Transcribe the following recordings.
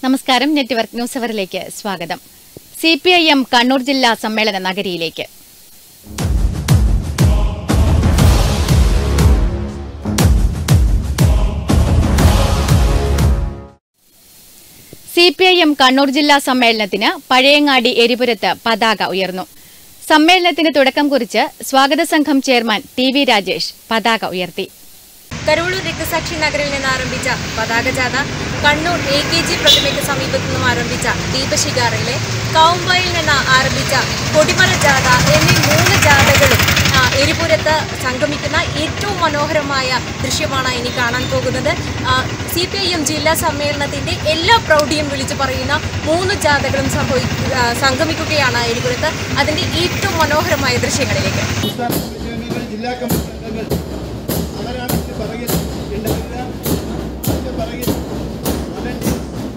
നമസ്കാരം network news അവറിലേക്ക് സ്വാഗതം C P I M Kannur ജില്ലാ സമ്മേളന നഗരിയിലേക്ക് C P I M Kannur ജില്ലാ സമ്മേളനത്തിന് പഴയങ്ങാടി എരിപുരത്ത് പതാക ഉയർന്നു സമ്മേളനത്തിന് തുടക്കം കുറിച്ച് സ്വാഗത സംഘം ചെയർമാൻ ടി വി രാജേഷ് പതാക ഉയർത്തി കരുവള്ളൂർ രക്തസാക്ഷി നഗറിൽ നിന്ന് ആരംഭിച്ച പതാക ജാഥ കണ്ണൂർ എ കെ ജി പ്രതിമയ്ക്ക് സമീപത്തു നിന്നും ആരംഭിച്ച ദീപശിഖാറയിലെ കൗമ്പായിൽ നിന്ന് ആരംഭിച്ച കൊടിമര ജാഥ എന്നീ മൂന്ന് ജാഥകളും ആ, എരിപുരത്ത് സംഗമിക്കുന്ന ഏറ്റവും മനോഹരമായ ദൃശ്യമാണ് ഇനി കാണാൻ പോകുന്നത് സി പി ഐ എം ജില്ലാ സമ്മേളനത്തിന്റെ എല്ലാ പ്രൗഢിയും വിളിച്ചു പറയുന്ന മൂന്ന് ജാഥകളും സംഭവി ആ, സംഗമിക്കുകയാണ് എരിപുരത്ത് അതിന്റെ ഏറ്റവും മനോഹരമായ ദൃശ്യങ്ങളിലേക്ക് സംസ്ഥാന കമ്മിറ്റി ജില്ലാ കമ്മിറ്റി അംഗങ്ങൾ അവരാണ് ഇതിന് പിറകിൽ ഉണ്ടാവുക അതിന്റെ പിറകിൽ വളണ്ടിയർ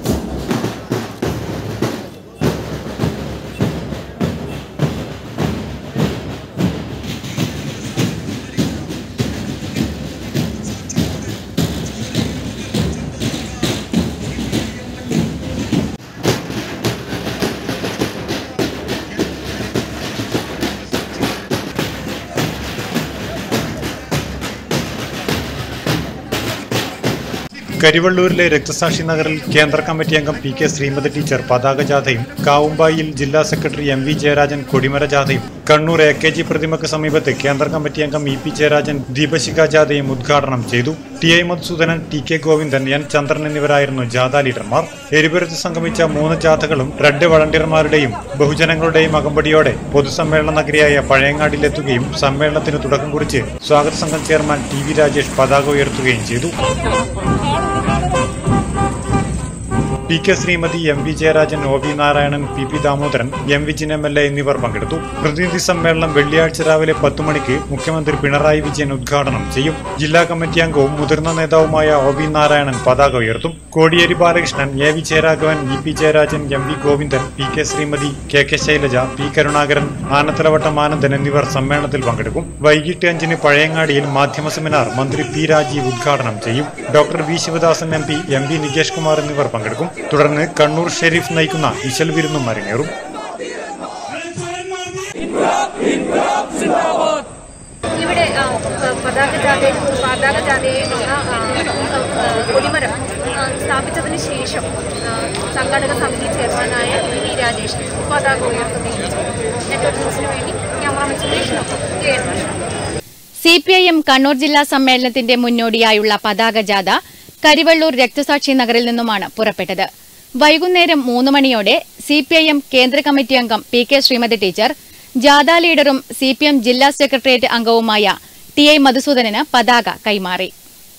കരിവള്ളൂരിലെ രക്തസാക്ഷി നഗറിൽ കേന്ദ്ര കമ്മിറ്റി അംഗം പി കെ ശ്രീമതി ടീച്ചർ പതാക ജാഥയും കാവുമ്പായിൽ ജില്ലാ സെക്രട്ടറി എം വി ജയരാജൻ കൊടിമര ജാഥയും കണ്ണൂർ എ കെ ജി പ്രതിമക്ക് സമീപത്ത് കേന്ദ്ര കമ്മിറ്റി അംഗം ഇ പി ജയരാജൻ ദീപശിഖ ജാഥയും ഉദ്ഘാടനം ചെയ്തു T I Madhusoodanan T K Govindan N Chandran എന്നിവരായിരുന്നു ജാഥ ലീഡർമാർ എരിപുരത്ത് സംഗമിച്ച മൂന്ന് ജാഥകളും റെഡ് വളണ്ടിയർമാരുടെയും ബഹുജനങ്ങളുടെയും അകമ്പടിയോടെ പൊതുസമ്മേളന നഗരിയായ പഴയങ്ങാടിയിലെത്തുകയും സമ്മേളനത്തിന് തുടക്കം കുറിച്ച് സ്വാഗത സംഘം ചെയർമാൻ ടി വി രാജേഷ് പതാക ഉയർത്തുകയും ചെയ്തു P K Sreemathi M V Jayarajan O V Narayanan P P Damodaran M Vijin M L A എന്നിവർ പങ്കെടുത്തു പ്രതിനിധി സമ്മേളനം വെള്ളിയാഴ്ച രാവിലെ പത്തു മണിക്ക് മുഖ്യമന്ത്രി പിണറായി വിജയൻ ഉദ്ഘാടനം ചെയ്യും ജില്ലാ കമ്മിറ്റി അംഗവും മുതിർന്ന നേതാവുമായ ഒ വി നാരായണൻ പതാക ഉയർത്തും Kodiyeri Balakrishnan A V Jayaraghavan E P Jayarajan M V Govindan P K Sreemathi K K Shailaja P Karunakaran Anathalavattom Anandan എന്നിവർ സമ്മേളനത്തിൽ പങ്കെടുക്കും വൈകിട്ട് അഞ്ചിന് പഴയങ്ങാടിയിൽ മാധ്യമ സെമിനാർ മന്ത്രി പി രാജീവ് ഉദ്ഘാടനം ചെയ്യും doctor V Sivadasan M P M P Nikesh Kumar എന്നിവർ പങ്കെടുക്കും തുടർന്ന് കണ്ണൂർ ഷെരീഫ് നയിക്കുന്ന ഇശൽ വിരുന്നും അരങ്ങേറും ഇവിടെ ആ, പ- പതാക ജാഥയിൽ പതാക ജാഥയിലുള്ള ആ, ആ, കൊടിമരം ആ, സ്ഥാപിച്ചതിന് ശേഷം ആ, സംഘാടക സമിതി ചെയർമാനായ വി വി രാജേഷ് പതാക ഉയർത്തുകയും ചെയ്തു നെറ്റ്വർക്ക് ന്യൂസിന് വേണ്ടി ക്യാമറാമാൻ സുരേഷിനൊപ്പം K N Krishnan C P I M Kannur ജില്ലാ സമ്മേളനത്തിന്റെ മുന്നോടിയായുള്ള പതാക ജാഥ കരിവള്ളൂർ രക്തസാക്ഷി നഗറിൽ നിന്നുമാണ് പുറപ്പെട്ടത് വൈകുന്നേരം മൂന്ന് മണിയോടെ സി പി ഐ എം കേന്ദ്ര കമ്മിറ്റി അംഗം പി കെ ശ്രീമതി ടീച്ചർ ജാഥ ലീഡറും സി പി എം ജില്ലാ സെക്രട്ടേറിയറ്റ് അംഗവുമായ ടി ഐ മധുസൂദനന് പതാക കൈമാറി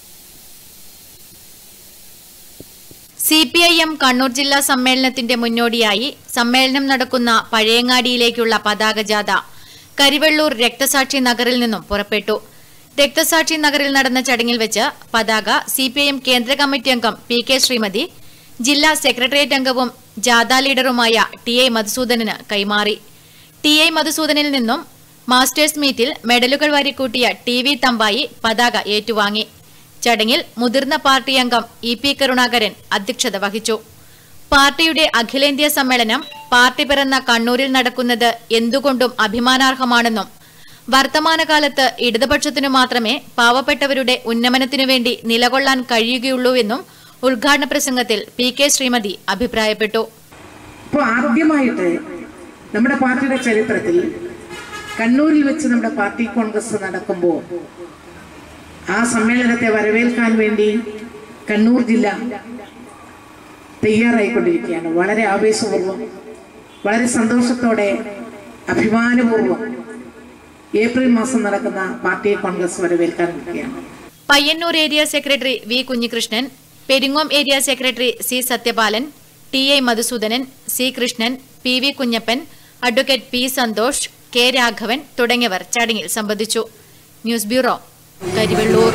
C P I M Kannur ജില്ലാ സമ്മേളനത്തിന്റെ മുന്നോടിയായി സമ്മേളനം നടക്കുന്ന പഴയങ്ങാടിയിലേക്കുള്ള പതാക ജാഥ കരിവെള്ളൂർ രക്തസാക്ഷി നഗറിൽ നിന്നും പുറപ്പെട്ടു രക്തസാക്ഷി നഗറിൽ നടന്ന ചടങ്ങിൽ വെച്ച് പതാക സി പി ഐ എം കേന്ദ്ര കമ്മിറ്റി അംഗം പി കെ ശ്രീമതി ജില്ലാ സെക്രട്ടേറിയറ്റ് അംഗവും ജാഥ ലീഡറുമായ ടി ഐ മധുസൂദനന് കൈമാറി ടി ഐ മധുസൂദനിൽ നിന്നും മാസ്റ്റേഴ്സ് മീറ്റിൽ മെഡലുകൾ വാരിക്കൂട്ടിയ ടി വി തമ്പായി പതാക ഏറ്റുവാങ്ങി ചടങ്ങിൽ മുതിർന്ന പാർട്ടി അംഗം ഇ പി കരുണാകരൻ അധ്യക്ഷത വഹിച്ചു പാർട്ടിയുടെ അഖിലേന്ത്യാ സമ്മേളനം പാർട്ടി പിറന്ന കണ്ണൂരിൽ നടക്കുന്നത് എന്തുകൊണ്ടും അഭിമാനാർഹമാണെന്നും വർത്തമാനകാലത്ത് ഇടതുപക്ഷത്തിനു മാത്രമേ പാവപ്പെട്ടവരുടെ ഉന്നമനത്തിനു വേണ്ടി നിലകൊള്ളാൻ കഴിയുകയുള്ളൂവെന്നും ഉദ്ഘാടന പ്രസംഗത്തിൽ പി കെ ശ്രീമതി അഭിപ്രായപ്പെട്ടു അപ്പോൾ ആദ്യമായിട്ട് നമ്മുടെ പാർട്ടിയുടെ ചരിത്രത്തിൽ കണ്ണൂരിൽ വെച്ച് നമ്മുടെ പാർട്ടി കോൺഗ്രസ് നടക്കുമ്പോൾ ആ സമ്മേളനത്തെ വരവേൽക്കാൻ വേണ്ടി കണ്ണൂർ ജില്ല തയ്യാറായിക്കൊണ്ടിരിക്കുകയാണ് വളരെ ആവേശപൂർവ്വം വളരെ സന്തോഷത്തോടെ അഭിമാനപൂർവ്വം ഏപ്രിൽ മാസം നടക്കുന്ന പാർട്ടി കോൺഗ്രസ് വരവേൽക്കാൻ നിൽക്കുകയാണ് Payyanur area secretary V Kunhikrishnan Peringome area secretary C Sathyapalan T I Madhusoodanan C Krishnan P V Kunhappan advocate P Santhosh K Raghavan തുടങ്ങിയവർ ചടങ്ങിൽ സംബന്ധിച്ചു news bureau Karivellur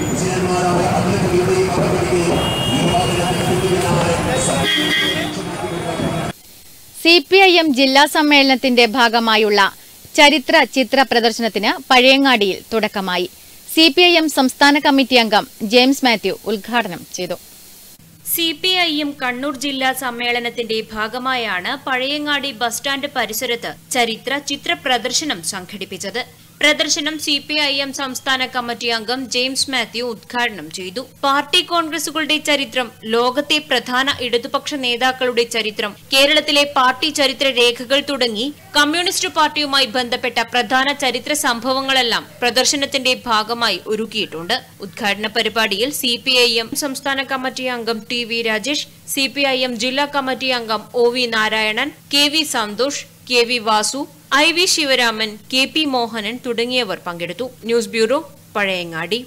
C P I M ജില്ലാ സമ്മേളനത്തിന്റെ ഭാഗമായുള്ള ചരിത്ര ചിത്ര പ്രദർശനത്തിന് പഴയങ്ങാടിയിൽ തുടക്കമായി സി പി ഐ എം സംസ്ഥാന കമ്മിറ്റി അംഗം ജെയിംസ് മാത്യു ഉദ്ഘാടനം ചെയ്തു സി പി ഐയും കണ്ണൂർ ജില്ലാ സമ്മേളനത്തിന്റെ ഭാഗമായാണ് പഴയങ്ങാടി ബസ് സ്റ്റാൻഡ് പരിസരത്ത് ചരിത്ര ചിത്ര പ്രദർശനം സംഘടിപ്പിച്ചത് പ്രദർശനം സി പി ഐ എം സംസ്ഥാന കമ്മിറ്റി അംഗം ജെയിംസ് മാത്യു ഉദ്ഘാടനം ചെയ്തു പാർട്ടി കോൺഗ്രസുകളുടെ ചരിത്രം ലോകത്തെ പ്രധാന ഇടതുപക്ഷ നേതാക്കളുടെ ചരിത്രം കേരളത്തിലെ പാർട്ടി ചരിത്ര രേഖകൾ തുടങ്ങി കമ്മ്യൂണിസ്റ്റ് പാർട്ടിയുമായി ബന്ധപ്പെട്ട പ്രധാന ചരിത്ര സംഭവങ്ങളെല്ലാം പ്രദർശനത്തിന്റെ ഭാഗമായി ഒരുക്കിയിട്ടുണ്ട് ഉദ്ഘാടന പരിപാടിയിൽ സി പി ഐ എം സംസ്ഥാന കമ്മിറ്റി അംഗം T V Rajesh C P I M ജില്ലാ കമ്മിറ്റി അംഗം O V Narayanan K V Santhosh K V Vasu I V Sivaraman K P Mohanan തുടങ്ങിയവർ പങ്കെടുത്തു ന്യൂസ് ബ്യൂറോ പഴയങ്ങാടി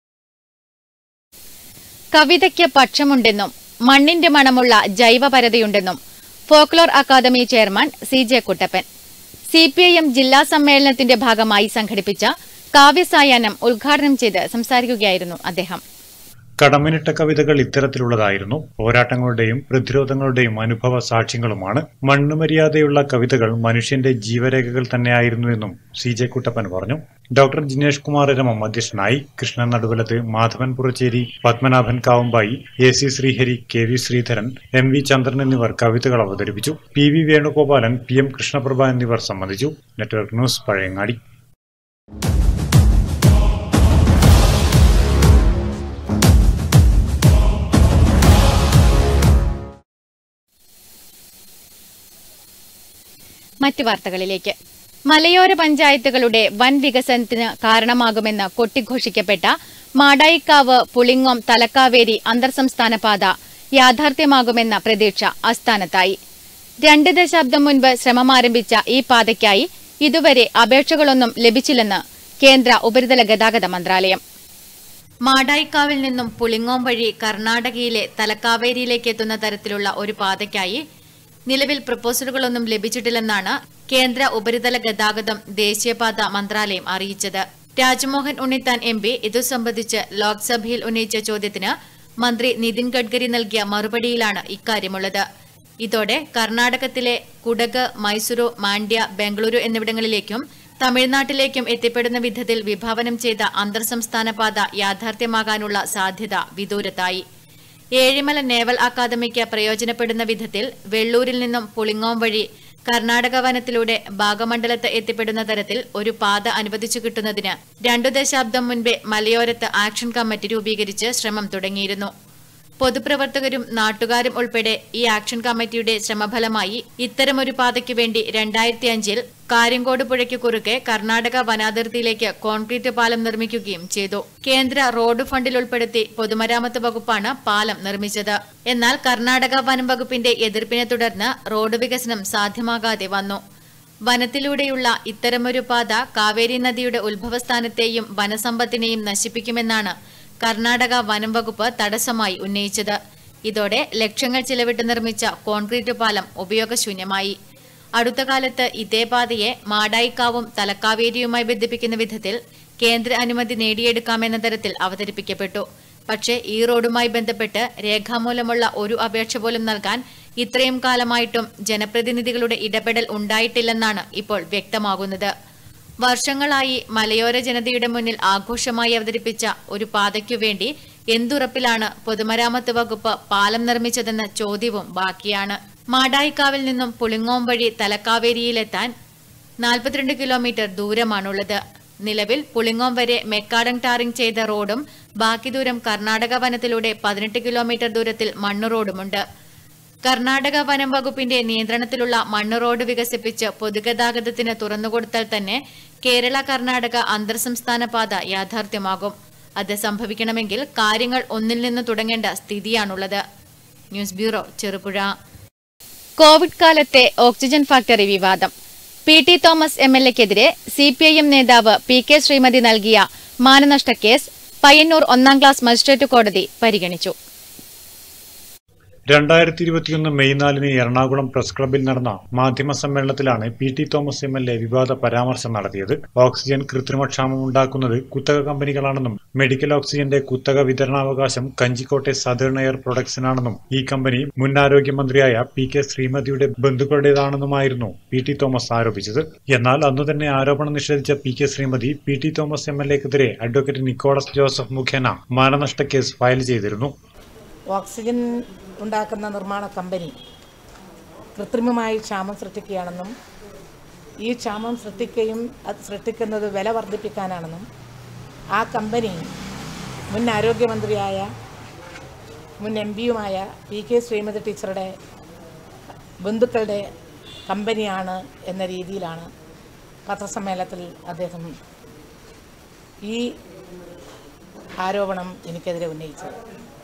കവിതയ്ക്ക് പക്ഷമുണ്ടെന്നും മണ്ണിന്റെ മണമുള്ള ജൈവപരതയുണ്ടെന്നും folklore academy chairman C J Kuttappan CPIM ജില്ലാ സമ്മേളനത്തിന്റെ ഭാഗമായി സംഘടിപ്പിച്ച കാവ്യസായാഹ്നം ഉദ്ഘാടനം ചെയ്ത് സംസാരിക്കുകയായിരുന്നു അദ്ദേഹം കടമിനിട്ട കവിതകൾ ഇത്തരത്തിലുള്ളതായിരുന്നു പോരാട്ടങ്ങളുടെയും പ്രതിരോധങ്ങളുടെയും അനുഭവ സാക്ഷ്യങ്ങളുമാണ് മണ്ണുമര്യാദയുള്ള കവിതകൾ മനുഷ്യന്റെ ജീവരേഖകൾ തന്നെയായിരുന്നുവെന്നും സി ജെ കുട്ടപ്പൻ പറഞ്ഞു ഡോക്ടർ ജിനേഷ് കുമാർ രമം അധ്യക്ഷനായി Krishnan Naduvalath Madhavan Purachery Padmanabhan Kavumbayi A C Sreehari K V Sreedharan M V Chandran എന്നിവർ കവിതകൾ അവതരിപ്പിച്ചു P V Venugopalan P M Krishnaprabha എന്നിവർ സംബന്ധിച്ചു നെറ്റ്വർക്ക് ന്യൂസ് പഴയങ്ങാടി മറ്റു വാർത്തകളിലേക്ക് മലയോര പഞ്ചായത്തുകളുടെ വൻ വികസനത്തിന് കാരണമാകുമെന്ന് കൊട്ടിഘോഷിക്കപ്പെട്ട മാടായിക്കാവ് പുളിങ്ങോം തലക്കാവേരി അന്തർ സംസ്ഥാന പാത യാഥാർത്ഥ്യമാകുമെന്ന പ്രതീക്ഷ അസ്ഥാനത്തായി രണ്ട് ദശാബ്ദം മുൻപ് ശ്രമമാരംഭിച്ച ഈ പാതയ്ക്കായി ഇതുവരെ അപേക്ഷകളൊന്നും ലഭിച്ചില്ലെന്ന് കേന്ദ്ര ഉപരിതല ഗതാഗത മന്ത്രാലയം മാടായിക്കാവിൽ നിന്നും പുളിങ്ങോം വഴി കർണാടകയിലെ തലക്കാവേരിയിലേക്ക് എത്തുന്ന തരത്തിലുള്ള ഒരു പാതയ്ക്കായി നിലവിൽ പ്രപ്പോസലുകളൊന്നും ലഭിച്ചിട്ടില്ലെന്നാണ് കേന്ദ്ര ഉപരിതല ഗതാഗതം ദേശീയപാത മന്ത്രാലയം അറിയിച്ചത് രാജ്മോഹൻ ഉണ്ണിത്താൻ എം പി ഇതു സംബന്ധിച്ച് ലോക്സഭയിൽ ഉന്നയിച്ച ചോദ്യത്തിന് മന്ത്രി നിതിൻ ഗഡ്കരി നൽകിയ മറുപടിയിലാണ് ഇക്കാര്യമുള്ളത് ഇതോടെ കർണാടകത്തിലെ കുടക് മൈസൂരു മാണ്ഡ്യ ബംഗളൂരു എന്നിവിടങ്ങളിലേക്കും തമിഴ്നാട്ടിലേക്കും എത്തിപ്പെടുന്ന വിധത്തിൽ വിഭാവനം ചെയ്ത അന്തർ സംസ്ഥാന പാത യാഥാർത്ഥ്യമാകാനുള്ള സാധ്യത വിദൂരത്തായി ഏഴിമല നേവൽ അക്കാദമിക്ക് പ്രയോജനപ്പെടുന്ന വിധത്തിൽ വെള്ളൂരിൽ നിന്നും പുളിങ്ങോം വഴി കർണാടക വനത്തിലൂടെ ഭാഗമണ്ഡലത്ത് എത്തിപ്പെടുന്ന തരത്തിൽ ഒരു പാത അനുവദിച്ചു കിട്ടുന്നതിന് രണ്ടു ദശാബ്ദം മുൻപേ മലയോരത്ത് ആക്ഷൻ കമ്മിറ്റി രൂപീകരിച്ച് ശ്രമം തുടങ്ങിയിരുന്നു പൊതുപ്രവർത്തകരും നാട്ടുകാരും ഉൾപ്പെടെ ഈ ആക്ഷൻ കമ്മിറ്റിയുടെ ശ്രമഫലമായി ഇത്തരമൊരു പാതയ്ക്ക് വേണ്ടി രണ്ടായിരത്തി അഞ്ചിൽ കാര്യങ്കോട് പുഴയ്ക്ക് കുറുകെ കർണാടക വനാതിർത്തിയിലേക്ക് കോൺക്രീറ്റ് പാലം നിർമ്മിക്കുകയും ചെയ്തു കേന്ദ്ര റോഡ് ഫണ്ടിൽ ഉൾപ്പെടുത്തി പൊതുമരാമത്ത് വകുപ്പാണ് പാലം നിർമ്മിച്ചത് എന്നാൽ കർണാടക വനം വകുപ്പിന്റെ എതിർപ്പിനെ തുടർന്ന് റോഡ് വികസനം സാധ്യമാകാതെ വന്നു വനത്തിലൂടെയുള്ള ഇത്തരമൊരു പാത കാവേരി നദിയുടെ ഉത്ഭവസ്ഥാനത്തെയും വനസമ്പത്തിനെയും നശിപ്പിക്കുമെന്നാണ് കർണാടക വനം വകുപ്പ് തടസ്സമായി ഉന്നയിച്ചത് ഇതോടെ ലക്ഷങ്ങൾ ചിലവിട്ട് നിർമ്മിച്ച കോൺക്രീറ്റ് പാലം ഉപയോഗശൂന്യമായി അടുത്ത കാലത്ത് ഇതേ പാതയെ മാടായിക്കാവും തലക്കാവേരിയുമായി ബന്ധിപ്പിക്കുന്ന വിധത്തിൽ കേന്ദ്ര അനുമതി നേടിയെടുക്കാമെന്ന തരത്തിൽ അവതരിപ്പിക്കപ്പെട്ടു പക്ഷേ ഈ റോഡുമായി ബന്ധപ്പെട്ട് രേഖാമൂലമുള്ള ഒരു അപേക്ഷ പോലും നൽകാൻ ഇത്രയും കാലമായിട്ടും ജനപ്രതിനിധികളുടെ ഇടപെടൽ ഉണ്ടായിട്ടില്ലെന്നാണ് ഇപ്പോൾ വ്യക്തമാകുന്നത് വർഷങ്ങളായി മലയോര ജനതയുടെ മുന്നിൽ ആഘോഷമായി അവതരിപ്പിച്ച ഒരു പാതയ്ക്കു വേണ്ടി എന്തുറപ്പിലാണ് പൊതുമരാമത്ത് വകുപ്പ് പാലം നിർമ്മിച്ചതെന്ന ചോദ്യവും ബാക്കിയാണ് മാടായിക്കാവിൽ നിന്നും പുളിങ്ങോം വഴി തലക്കാവേരിയിലെത്താൻ നാൽപ്പത്തിരണ്ട് കിലോമീറ്റർ ദൂരമാണുള്ളത് നിലവിൽ പുളിങ്ങോം വരെ മെക്കാഡം ടാറിംഗ് ചെയ്ത റോഡും ബാക്കി ദൂരം കർണാടക വനത്തിലൂടെ പതിനെട്ട് കിലോമീറ്റർ ദൂരത്തിൽ മണ്ണ് റോഡുമുണ്ട് കർണാടക വനം വകുപ്പിന്റെ നിയന്ത്രണത്തിലുള്ള മണ്ണ് റോഡ് വികസിപ്പിച്ച് പൊതുഗതാഗതത്തിന് തുറന്നുകൊടുത്താൽ തന്നെ കേരള കർണാടക അന്തർ സംസ്ഥാന പാത യാഥാർത്ഥ്യമാകും അത് സംഭവിക്കണമെങ്കിൽ കാര്യങ്ങൾ ഒന്നിൽ നിന്ന് തുടങ്ങേണ്ട സ്ഥിതിയാണുള്ളത് ന്യൂസ് ബ്യൂറോ ചെറുപുഴ കോവിഡ് കാലത്തെ ഓക്സിജൻ ഫാക്ടറി വിവാദം P T Thomas M L എക്കെതിരെ സി പി ഐ എം നേതാവ് പി കെ ശ്രീമതി നൽകിയ മാനനഷ്ട കേസ് പയ്യന്നൂർ ഒന്നാം ക്ലാസ് മജിസ്ട്രേറ്റ് കോടതി പരിഗണിച്ചു രണ്ടായിരത്തി ഇരുപത്തിയൊന്ന് മെയ് നാലിന് എറണാകുളം പ്രസ് ക്ലബ്ബിൽ നടന്ന മാധ്യമ സമ്മേളനത്തിലാണ് P T Thomas M L A വിവാദ പരാമർശം നടത്തിയത് ഓക്സിജൻ കൃത്രിമക്ഷാമം ഉണ്ടാക്കുന്നത് കുത്തക കമ്പനികളാണെന്നും മെഡിക്കൽ ഓക്സിജന്റെ കുത്തക വിതരണാവകാശം കഞ്ചിക്കോട്ടെ സദേൺ എയർ പ്രൊഡക്ഷനാണെന്നും ഈ കമ്പനി മുൻ ആരോഗ്യമന്ത്രിയായ പി കെ ശ്രീമതിയുടെ ബന്ധുക്കളുടേതാണെന്നുമായിരുന്നു പി ടി തോമസ് ആരോപിച്ചത് എന്നാൽ അന്നു തന്നെ ആരോപണം നിഷേധിച്ച P K Sreemathi P T Thomas M L എക്കെതിരെ അഡ്വക്കേറ്റ് നിക്കോളസ് ജോസഫ് മുഖേന മാനനഷ്ട കേസ് ഫയൽ ചെയ്തിരുന്നു ഓക്സിജൻ ഉണ്ടാക്കുന്ന നിർമ്മാണ കമ്പനി കൃത്രിമമായി ക്ഷാമം സൃഷ്ടിക്കുകയാണെന്നും ഈ ക്ഷാമം സൃഷ്ടിക്കുകയും അത് സൃഷ്ടിക്കുന്നത് വില വർദ്ധിപ്പിക്കാനാണെന്നും ആ കമ്പനി മുൻ ആരോഗ്യമന്ത്രിയായ മുൻ എം പിയുമായ പി കെ ശ്രീമതി ടീച്ചറുടെ ബന്ധുക്കളുടെ കമ്പനിയാണ് എന്ന രീതിയിലാണ് പത്രസമ്മേളനത്തിൽ അദ്ദേഹം ഈ ആരോപണം എനിക്കെതിരെ ഉന്നയിച്ചത്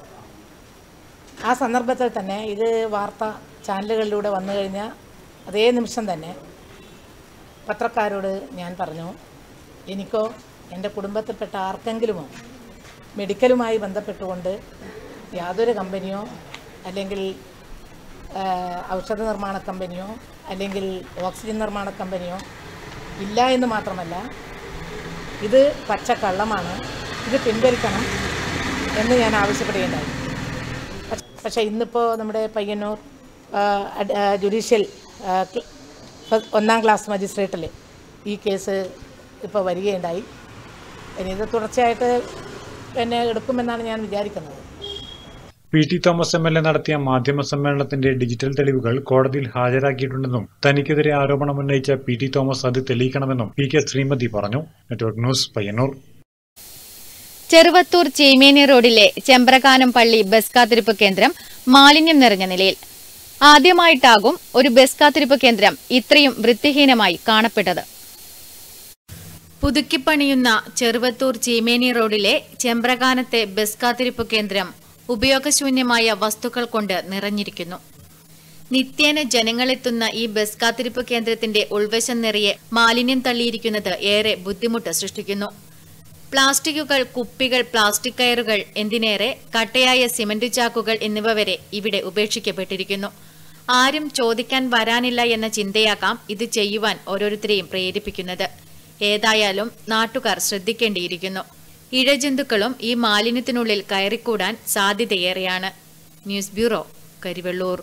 ആ സന്ദർഭത്തിൽ തന്നെ ഇത് വാർത്ത ചാനലുകളിലൂടെ വന്നു കഴിഞ്ഞ അതേ നിമിഷം തന്നെ പത്രക്കാരോട് ഞാൻ പറഞ്ഞു എനിക്കോ എൻ്റെ കുടുംബത്തിൽപ്പെട്ട ആർക്കെങ്കിലുമോ മെഡിക്കലുമായി ബന്ധപ്പെട്ടുകൊണ്ട് യാതൊരു കമ്പനിയോ അല്ലെങ്കിൽ ആ, ഔഷധ നിർമ്മാണ കമ്പനിയോ അല്ലെങ്കിൽ ഓക്സിജൻ നിർമ്മാണ കമ്പനിയോ ഇല്ല എന്ന് മാത്രമല്ല ഇത് പച്ചക്കള്ളമാണ് ഇത് പിൻവലിക്കണം എന്ന് ഞാൻ ആവശ്യപ്പെടുകയുണ്ടായി പക്ഷ- പക്ഷേ ഇന്നിപ്പോൾ നമ്മുടെ പയ്യന്നൂർ ആ, അഡ്- ആ, ജുഡീഷ്യൽ ആ, ക്ല- ഫ- ഒന്നാം ക്ലാസ് മജിസ്ട്രേറ്റിൽ ഈ കേസ് ഇപ്പോൾ വരികയുണ്ടായി ഇനി ഇത് തുടർച്ചയായിട്ട് പിന്നെ എടുക്കുമെന്നാണ് ഞാൻ വിചാരിക്കുന്നത് P T Thomas M L A നടത്തിയ മാധ്യമ സമ്മേളനത്തിന്റെ ഡിജിറ്റൽ തെളിവുകൾ കോടതിയിൽ ഹാജരാക്കിയിട്ടുണ്ടെന്നും തനിക്കെതിരെ ആരോപണമുന്നയിച്ച പി ടി തോമസ് അത് തെളിയിക്കണമെന്നും പി കെ ശ്രീമതി പറഞ്ഞു നെറ്റ്വർക്ക് ന്യൂസ് പയ്യന്നൂർ ചെറുവത്തൂർ ചീമേനി റോഡിലെ ചെമ്പ്രകാനം പള്ളി ബസ് കാത്തിരിപ്പ് കേന്ദ്രം മാലിന്യം നിറഞ്ഞ നിലയിൽ ആദ്യമായിട്ടാകും ഒരു ബസ് കാത്തിരിപ്പ് കേന്ദ്രം ഇത്രയും വൃത്തിഹീനമായി കാണപ്പെട്ടത് പുതുക്കിപ്പണിയുന്ന ചെറുവത്തൂർ ചീമേനി റോഡിലെ ചെമ്പ്രകാനത്തെ ബസ് കാത്തിരിപ്പ് കേന്ദ്രം ഉപയോഗശൂന്യമായ വസ്തുക്കൾ കൊണ്ട് നിറഞ്ഞിരിക്കുന്നു നിത്യേന ജനങ്ങളെത്തുന്ന ഈ ബസ് കാത്തിരിപ്പ് കേന്ദ്രത്തിന്റെ ഉൾവശം നിറയെ മാലിന്യം തള്ളിയിരിക്കുന്നത് ഏറെ ബുദ്ധിമുട്ട് സൃഷ്ടിക്കുന്നു പ്ലാസ്റ്റിക്കുകൾ കുപ്പികൾ പ്ലാസ്റ്റിക് കയറുകൾ എന്തിനേറെ കട്ടയായ സിമന്റ് ചാക്കുകൾ എന്നിവ വരെ ഇവിടെ ഉപേക്ഷിക്കപ്പെട്ടിരിക്കുന്നു ആരും ചോദിക്കാൻ വരാനില്ല എന്ന ചിന്തയാകാം ഇത് ചെയ്യുവാൻ ഓരോരുത്തരെയും പ്രേരിപ്പിക്കുന്നത് ഏതായാലും നാട്ടുകാർ ശ്രദ്ധിക്കേണ്ടിയിരിക്കുന്നു ഇഴജന്തുക്കളും ഈ മാലിന്യത്തിനുള്ളിൽ കയറിക്കൂടാൻ സാധ്യതയേറെയാണ് ന്യൂസ് ബ്യൂറോ കരിവെള്ളൂർ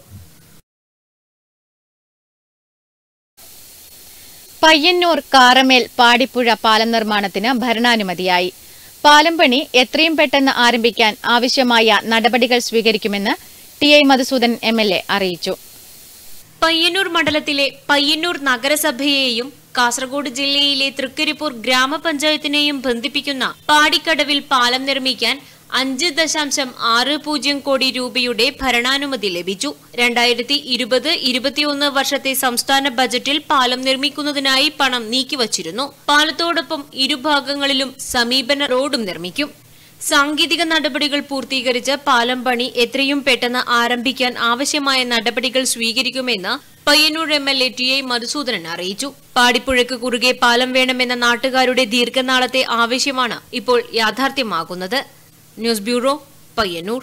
പയ്യന്നൂർ കാറമേൽ പാടിപ്പുഴ പാലം നിർമ്മാണത്തിന് ഭരണാനുമതിയായി പാലം പണി എത്രയും പെട്ടെന്ന് ആരംഭിക്കാൻ ആവശ്യമായ നടപടികൾ സ്വീകരിക്കുമെന്ന് T I Madhusudan M L A അറിയിച്ചു പയ്യന്നൂർ മണ്ഡലത്തിലെ പയ്യന്നൂർ നഗരസഭയെയും കാസർഗോഡ് ജില്ലയിലെ തൃക്കരിപ്പൂർ ഗ്രാമപഞ്ചായത്തിനെയും ബന്ധിപ്പിക്കുന്ന പാടിക്കടവിൽ പാലം നിർമ്മിക്കാൻ അഞ്ച് ദശാംശം ആറ് പൂജ്യം കോടി രൂപയുടെ ഭരണാനുമതി ലഭിച്ചു രണ്ടായിരത്തി ഇരുപത് ഇരുപത്തിയൊന്ന് വർഷത്തെ സംസ്ഥാന ബജറ്റിൽ പാലം നിർമ്മിക്കുന്നതിനായി പണം നീക്കിവച്ചിരുന്നു പാലത്തോടൊപ്പം ഇരുഭാഗങ്ങളിലും സമീപന റോഡും നിർമ്മിക്കും സാങ്കേതിക നടപടികൾ പൂർത്തീകരിച്ച് പാലം പണി എത്രയും പെട്ടെന്ന് ആരംഭിക്കാൻ ആവശ്യമായ നടപടികൾ സ്വീകരിക്കുമെന്ന് Payyanur M L A T I Madhusoodanan അറിയിച്ചു പാടിപ്പുഴയ്ക്ക് കുറുകെ പാലം വേണമെന്ന നാട്ടുകാരുടെ ദീർഘനാളത്തെ ആവശ്യമാണ് ഇപ്പോൾ യാഥാർത്ഥ്യമാകുന്നത് ന്യൂസ് ബ്യൂറോ പയ്യന്നൂർ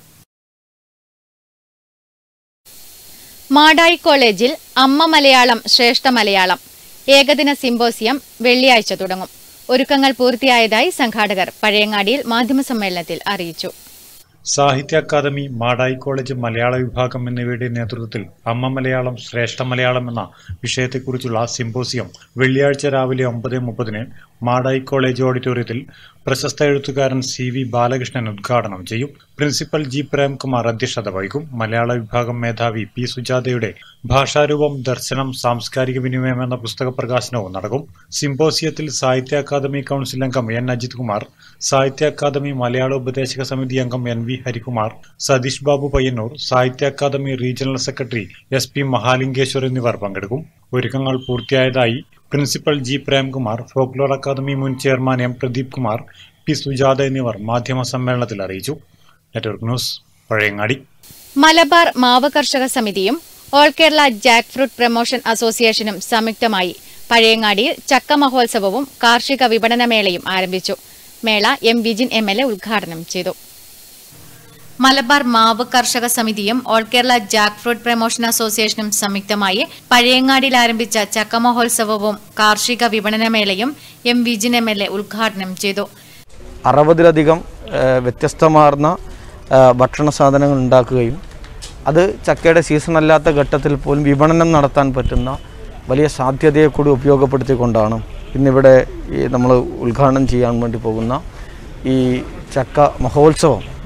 മാടായി കോളേജിൽ അമ്മ മലയാളം ശ്രേഷ്ഠ മലയാളം ഏകദിന സിംബോസിയം വെള്ളിയാഴ്ച തുടങ്ങും ഒരുക്കങ്ങൾ പൂർത്തിയായതായി സംഘാടകർ പഴയങ്ങാടിയിൽ മാധ്യമസമ്മേളനത്തിൽ അറിയിച്ചു സാഹിത്യ അക്കാദമി മാടായി കോളേജ് മലയാള വിഭാഗം എന്നിവയുടെ നേതൃത്വത്തിൽ അമ്മ മലയാളം ശ്രേഷ്ഠ മലയാളം എന്ന വിഷയത്തെക്കുറിച്ചുള്ള സിംബോസിയം വെള്ളിയാഴ്ച രാവിലെ ഒമ്പത് മുപ്പതിന് മാടായി കോളേജ് ഓഡിറ്റോറിയത്തിൽ പ്രശസ്ത എഴുത്തുകാരൻ സി വി ബാലകൃഷ്ണൻ ഉദ്ഘാടനം ചെയ്യും പ്രിൻസിപ്പൽ ജി പ്രേംകുമാർ അധ്യക്ഷത വഹിക്കും മലയാള വിഭാഗം മേധാവി പി സുജാതയുടെ ഭാഷാരൂപം ദർശനം സാംസ്കാരിക വിനിമയം എന്ന പുസ്തക പ്രകാശനവും നടക്കും സിംബോസിയത്തിൽ സാഹിത്യ അക്കാദമി കൗൺസിൽ അംഗം എൻ അജിത് കുമാർ സാഹിത്യ അക്കാദമി മലയാള ഉപദേശക സമിതി അംഗം എൻ വി ഹരികുമാർ സതീഷ് ബാബു പയ്യന്നൂർ സാഹിത്യ academy regional secretary S P Mahalingeshwar എന്നിവർ പങ്കെടുക്കും ഒരുക്കങ്ങൾ പൂർത്തിയായതായി principal G Premkumar folklore academy മുൻ chairman M Pradeep Kumar P Sujatha എന്നിവർ മാധ്യമ സമ്മേളനത്തിൽ അറിയിച്ചു നെറ്റ്വർക്ക് ന്യൂസ് പഴയങ്ങാടി മലബാർ മാവ് കർഷക സമിതിയും all Kerala jackfruit promotion അസോസിയേഷനും സംയുക്തമായി പഴയങ്ങാടിയിൽ ചക്ക മഹോത്സവവും കാർഷിക വിപണന മേളയും ആരംഭിച്ചു മേള M Vijin M L A ഉദ്ഘാടനം ചെയ്തു മലബാർ മാവ് കർഷക സമിതിയും all Kerala jackfruit promotion അസോസിയേഷനും സംയുക്തമായി പഴയങ്ങാടിയിൽ ആരംഭിച്ച ചക്ക മഹോത്സവവും കാർഷിക വിപണന മേളയും M Vijin M L A ഉദ്ഘാടനം ചെയ്തു അറുപതിലധികം ഏഹ്, വ്യത്യസ്തമാർന്ന ഏഹ്, ഭക്ഷണ സാധനങ്ങൾ ഉണ്ടാക്കുകയും അത് ചക്കയുടെ സീസൺ അല്ലാത്ത ഘട്ടത്തിൽ പോലും വിപണനം നടത്താൻ പറ്റുന്ന വലിയ സാധ്യതയെ കൂടി ഉപയോഗപ്പെടുത്തിക്കൊണ്ടാണ് ഇന്നിവിടെ ഈ നമ്മൾ ഉദ്ഘാടനം ചെയ്യാൻ വേണ്ടി പോകുന്ന ഈ ചക്ക മഹോത്സവം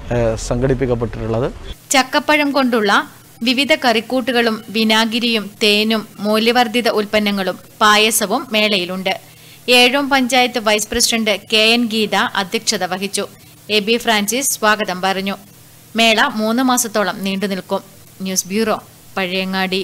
ഏഹ്, സംഘടിപ്പിക്കപ്പെട്ടിട്ടുള്ളത് ചക്കപ്പഴം കൊണ്ടുള്ള വിവിധ കറിക്കൂട്ടുകളും വിനാഗിരിയും തേനും മൂല്യവർദ്ധിത ഉൽപ്പന്നങ്ങളും പായസവും മേളയിലുണ്ട് Ezhome panchayat vice president K N Geetha അധ്യക്ഷത വഹിച്ചു എ ബി ഫ്രാൻസിസ് സ്വാഗതം പറഞ്ഞു മേള മൂന്ന് മാസത്തോളം നീണ്ടുനിൽക്കും news bureau Pazhayangadi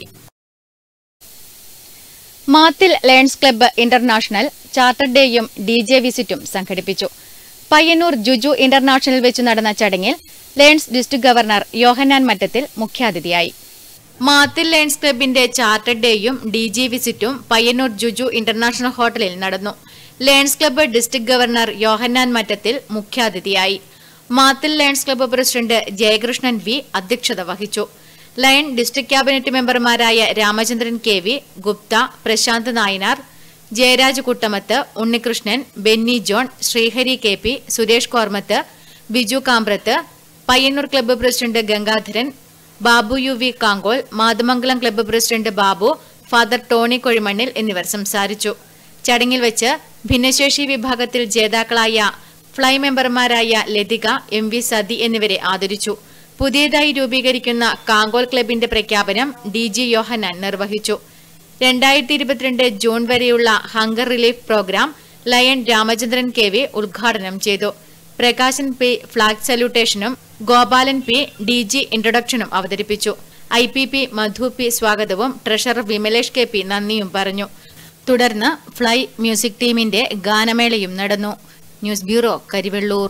Mathil lions club international charter ഡേയും ഡി ജെ വിസിറ്റും സംഘടിപ്പിച്ചു പയ്യന്നൂർ ജുജു ഇന്റർനാഷണൽ വെച്ച് നടന്ന ചടങ്ങിൽ lions district governor Yohannan Mattathil മുഖ്യാതിഥിയായി മാത്തിൽ ലയൺസ് ക്ലബിന്റെ ചാർട്ടർ ഡേയും ഡി ജി വിസിറ്റും പയ്യന്നൂർ ജുജു ഇന്റർനാഷണൽ ഹോട്ടലിൽ നടന്നു lions club district governor Yohannan Mattathil മുഖ്യാതിഥിയായി Mathil lions club president Jayakrishnan V അധ്യക്ഷത വഹിച്ചു ലയൺ ഡിസ്ട്രിക്ട് ക്യാബിനറ്റ് മെമ്പർമാരായ Ramachandran K V Gupta Prashanth Nayanar Jayaraj Kuttamath Unnikrishnan Benny John Sreehari K P Suresh Kormath Biju Kambrath Payyanur club president Gangadharan Babu U V Kankol Mathamangalam club president Babu father Tony Kozhimannil എന്നിവർ സംസാരിച്ചു ചടങ്ങിൽ വെച്ച് ഭിന്നശേഷി വിഭാഗത്തിൽ ജേതാക്കളായ ഫ്ലൈ മെമ്പർമാരായ ലതിക എം വി സതി എന്നിവരെ ആദരിച്ചു പുതിയതായി രൂപീകരിക്കുന്ന കാങ്കോൽ ക്ലബിന്റെ പ്രഖ്യാപനം ഡി ജി യോഹനാൻ നിർവഹിച്ചു രണ്ടായിരത്തി ഇരുപത്തിരണ്ട് ജൂൺ വരെയുള്ള hunger relief program lion Ramachandran K V ഉദ്ഘാടനം ചെയ്തു പ്രകാശൻ പി ഫ്ളാഗ് സല്യൂട്ടേഷനും ഗോപാലൻ പി ഡി ജി ഇൻട്രൊഡക്ഷനും അവതരിപ്പിച്ചു I P P Madhu P സ്വാഗതവും ട്രഷറർ വിമലേഷ് കെ പി നന്ദിയും പറഞ്ഞു തുടർന്ന് ഫ്ലൈ മ്യൂസിക് ടീമിന്റെ ഗാനമേളയും നടന്നു news bureau Karivellur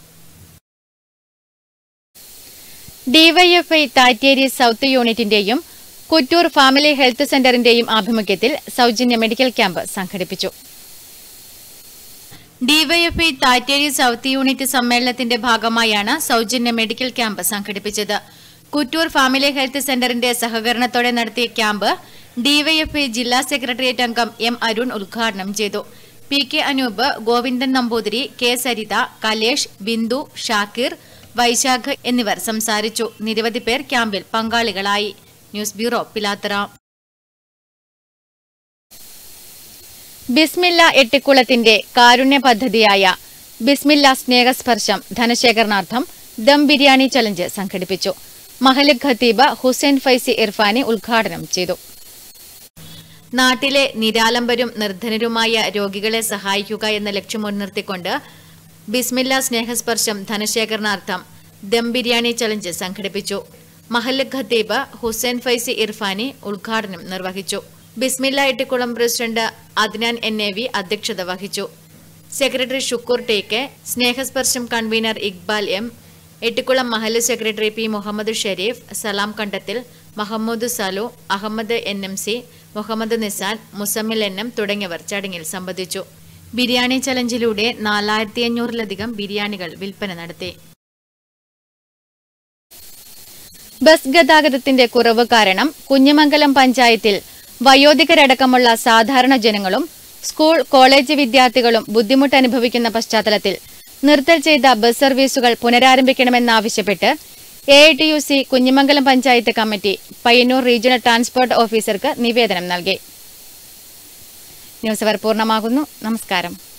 DYFI Thatteri south യൂണിറ്റിന്റെയും കുറ്റൂർ ഫാമിലി ഹെൽത്ത് സെന്ററിന്റെയും ആഭിമുഖ്യത്തിൽ സൗജന്യ മെഡിക്കൽ ക്യാമ്പ് സംഘടിപ്പിച്ചു ഡിവൈഎഫ്ഐ താറ്റേരി സൗത്ത് യൂണിറ്റ് സമ്മേളനത്തിന്റെ ഭാഗമായാണ് സൗജന്യ മെഡിക്കൽ ക്യാമ്പ് സംഘടിപ്പിച്ചത് കുറ്റൂർ ഫാമിലി ഹെൽത്ത് സെന്ററിന്റെ സഹകരണത്തോടെ നടത്തിയ ക്യാമ്പ് ഡിവൈഎഫ്ഐ ജില്ലാ സെക്രട്ടേറിയറ്റ് അംഗം എം അരുൺ ഉദ്ഘാടനം ചെയ്തു P K Anoop Govindan Namboothiri K Saritha Kalesh Bindu Shakir Vaishakh എന്നിവർ സംസാരിച്ചു നിരവധി പേർ ക്യാമ്പിൽ പങ്കാളികളായി ന്യൂസ് ബ്യൂറോ പിലാത്തറ ബിസ്മില്ല എട്ടിക്കുളത്തിന്റെ കാരുണ്യ പദ്ധതിയായ ബിസ്മില്ല സ്നേഹസ്പർശം ധനശേഖരണാർത്ഥം ദം ബിരിയാണി ചലഞ്ച് സംഘടിപ്പിച്ചു മഹലിക് ഖത്തീബ് ഹുസൈൻ ഫൈസി ഇർഫാനി ഉദ്ഘാടനം ചെയ്തു നാട്ടിലെ നിരാലംബരും നിർധനരുമായ രോഗികളെ സഹായിക്കുക എന്ന ലക്ഷ്യം മുൻനിർത്തിക്കൊണ്ട് ബിസ്മില്ല സ്നേഹസ്പർശം ധനശേഖരണാർത്ഥം ദം ബിരിയാണി ചലഞ്ച് സംഘടിപ്പിച്ചു മഹല്ല് ഖത്തീബ് ഹുസൈൻ ഫൈസി ഇർഫാനി ഉദ്ഘാടനം നിർവഹിച്ചു Bismilla Ettikulam president Adnan N A V അധ്യക്ഷത വഹിച്ചു സെക്രട്ടറി ഷുക്കൂർ ടി കെ സ്നേഹസ്പർശം കൺവീനർ ഇക്ബാൽ എം എട്ടിക്കുളം മഹല്ല് secretary P Muhammad Shareef Salam Kandathil Mahmood Salu Ahmed N M C Muhammad Nisan Muzammil N M തുടങ്ങിയവർ ചടങ്ങിൽ സംബന്ധിച്ചു ബിരിയാണി ചലഞ്ചിലൂടെ നാലായിരത്തി അഞ്ഞൂറിലധികം ബിരിയാണികൾ വിൽപ്പന നടത്തി ബസ് ഗതാഗതത്തിന്റെ കുറവ് കാരണം കുഞ്ഞിമംഗലം പഞ്ചായത്തിൽ വയോധികരടക്കമുള്ള സാധാരണ ജനങ്ങളും സ്കൂൾ കോളേജ് വിദ്യാർത്ഥികളും ബുദ്ധിമുട്ട് അനുഭവിക്കുന്ന പശ്ചാത്തലത്തിൽ നിർത്തൽ ചെയ്ത ബസ് സർവീസുകൾ പുനരാരംഭിക്കണമെന്നാവശ്യപ്പെട്ട് A I T U C Kunhimangalam panchayat committee Payyanur regional transport ഓഫീസർക്ക് നിവേദനം നൽകി ന്യൂസ് അവർ പൂർണ്ണമാകുന്നു നമസ്കാരം